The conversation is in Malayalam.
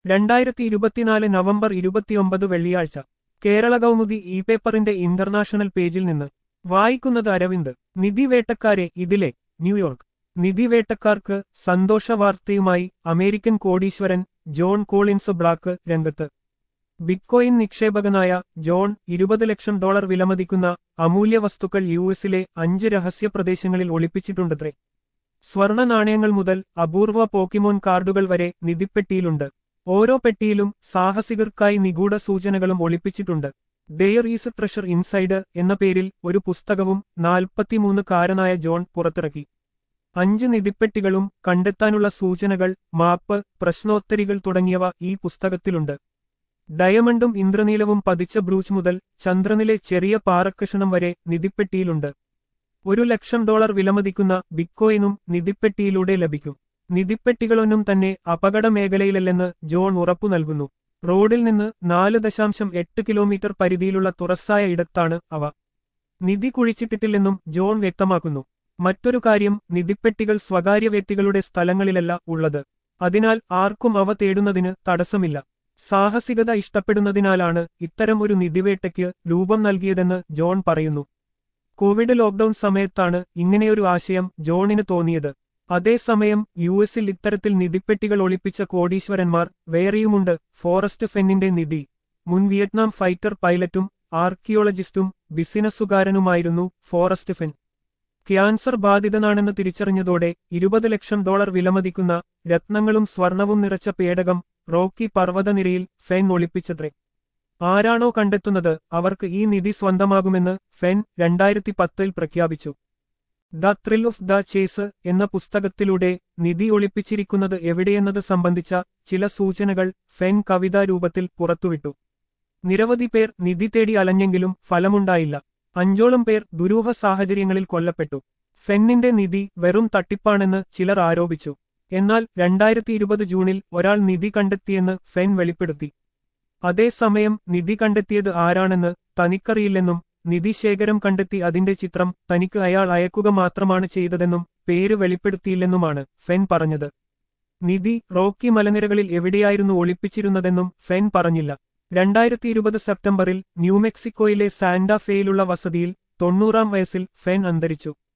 രണ്ടായിരത്തി ഇരുപത്തിനാല് നവംബർ ഇരുപത്തിയൊമ്പത് വെള്ളിയാഴ്ച കേരള കൗമുദി ഇ പേപ്പറിന്റെ ഇന്റർനാഷണൽ പേജിൽ നിന്ന് വായിക്കുന്നത് അരവിന്ദ് നിധി വേട്ടക്കാരെ ഇതിലെ ന്യൂയോർക്ക് നിധി വേട്ടക്കാർക്ക് സന്തോഷവാർത്തയുമായി അമേരിക്കൻ കോടീശ്വരൻ ജോൺ കോളിൻസ് ബ്ലാക്ക് രംഗത്ത് ബിറ്റ്കോയിൻ നിക്ഷേപകനായ ജോൺ ഇരുപത് ലക്ഷം ഡോളർ വിലമതിക്കുന്ന അമൂല്യ വസ്തുക്കൾ യു എസിലെ അഞ്ച് രഹസ്യ പ്രദേശങ്ങളിൽ ഒളിപ്പിച്ചിട്ടുണ്ടത്രേ സ്വർണ നാണയങ്ങൾ മുതൽ അപൂർവ പോക്കിമോൻ കാർഡുകൾ വരെ നിധിപ്പെട്ടിയിലുണ്ട് ഓരോ പെട്ടിയിലും സാഹസികർക്കായി നിഗൂഢ സൂചനകളും ഒളിപ്പിച്ചിട്ടുണ്ട് ദെയർ ഈസ് ട്രഷർ ഇൻസൈഡ് എന്ന പേരിൽ ഒരു പുസ്തകവും നാൽപ്പത്തിമൂന്ന് കാരനായ ജോൺ പുറത്തിറക്കി അഞ്ച് നിധിപ്പെട്ടികളും കണ്ടെത്താനുള്ള സൂചനകൾ മാപ്പ് പ്രശ്നോത്തരികൾ തുടങ്ങിയവ ഈ പുസ്തകത്തിലുണ്ട് ഡയമണ്ടും ഇന്ദ്രനീലവും പതിച്ച ബ്രൂച്ച് മുതൽ ചന്ദ്രനിലെ ചെറിയ പാറക്കഷണം വരെ നിധിപ്പെട്ടിയിലുണ്ട് ഒരു ലക്ഷം ഡോളർ വിലമതിക്കുന്ന ബിറ്റ്കോയിനും നിധിപ്പെട്ടിയിലൂടെ ലഭിക്കും നിധിപ്പെട്ടികളൊന്നും തന്നെ അപകട മേഖലയിലല്ലെന്ന് ജോൺ ഉറപ്പു നൽകുന്നു റോഡിൽ നിന്ന് നാല് ദശാംശം എട്ട് കിലോമീറ്റർ പരിധിയിലുള്ള തുറസ്സായ ഇടത്താണ് അവ നിധി കുഴിച്ചിട്ടിട്ടില്ലെന്നും ജോൺ വ്യക്തമാക്കുന്നു മറ്റൊരു കാര്യം നിധിപ്പെട്ടികൾ സ്വകാര്യ വ്യക്തികളുടെ സ്ഥലങ്ങളിലല്ല ഉള്ളത് അതിനാൽ ആർക്കും അവ തേടുന്നതിന് തടസ്സമില്ല സാഹസികത ഇഷ്ടപ്പെടുന്നതിനാലാണ് ഇത്തരം ഒരു നിധിവേട്ടയ്ക്ക് രൂപം നൽകിയതെന്ന് ജോൺ പറയുന്നു കോവിഡ് ലോക്ഡൌൺ സമയത്താണ് ഇങ്ങനെയൊരു ആശയം ജോണിന് തോന്നിയത് അതേസമയം യു എസിൽ ഇത്തരത്തിൽ നിധിപ്പെട്ടികൾ ഒളിപ്പിച്ച കോടീശ്വരന്മാർ വേറെയുമുണ്ട് ഫോറസ്റ്റ് ഫെന്നിന്റെ നിധി മുൻ വിയറ്റ്നാം ഫൈറ്റർ പൈലറ്റും ആർക്കിയോളജിസ്റ്റും ബിസിനസ്സുകാരനുമായിരുന്നു ഫോറസ്റ്റ് ഫെൻ ക്യാൻസർ ബാധിതനാണെന്ന് തിരിച്ചറിഞ്ഞതോടെ ഇരുപത് ലക്ഷം ഡോളർ വിലമതിക്കുന്ന രത്നങ്ങളും സ്വർണവും നിറച്ച പേടകം റോക്കി പർവ്വതനിരയിൽ ഫെൻ ഒളിപ്പിച്ചത്രേ ആരാണോ കണ്ടെത്തുന്നത് അവർക്ക് ഈ നിധി സ്വന്തമാകുമെന്ന് ഫെൻ രണ്ടായിരത്തി പത്തിൽ പ്രഖ്യാപിച്ചു the thrill of the chase എന്ന പുസ്തകത്തിലൂടെ നിധി ഒളിപ്പിച്ചിരിക്കുന്നത് എവിടെയെന്നത് സംബന്ധിച്ച ചില സൂചനകൾ ഫെൻ കവിതാരൂപത്തിൽ പുറത്തുവിട്ടു നിരവധി പേർ നിധി തേടി അലഞ്ഞെങ്കിലും ഫലമുണ്ടായില്ല അഞ്ചോളം പേർ ദുരൂഹ സാഹചര്യങ്ങളിൽ കൊല്ലപ്പെട്ടു ഫെന്നിന്റെ നിധി വെറും തട്ടിപ്പാണെന്ന് ചിലർ ആരോപിച്ചു എന്നാൽ രണ്ടായിരത്തി ഇരുപത് ജൂണിൽ ഒരാൾ നിധി കണ്ടെത്തിയെന്ന് ഫെൻ വെളിപ്പെടുത്തി അതേസമയം നിധി കണ്ടെത്തിയത് ആരാണെന്ന് തനിക്കറിയില്ലെന്നും നിധി ശേഖരം കണ്ടെത്തി അതിന്റെ ചിത്രം തനിക്ക് അയാൾ അയക്കുക മാത്രമാണ് ചെയ്തതെന്നും പേര് വെളിപ്പെടുത്തിയില്ലെന്നുമാണ് ഫെൻ പറഞ്ഞത് നിധി റോക്കി മലനിരകളിൽ എവിടെയായിരുന്നു ഒളിപ്പിച്ചിരുന്നതെന്നും ഫെൻ പറഞ്ഞില്ല രണ്ടായിരത്തി ഇരുപത് സെപ്റ്റംബറിൽ ന്യൂമെക്സിക്കോയിലെ സാന്റാഫേയിലുള്ള വസതിയിൽ തൊണ്ണൂറാം വയസ്സിൽ ഫെൻ അന്തരിച്ചു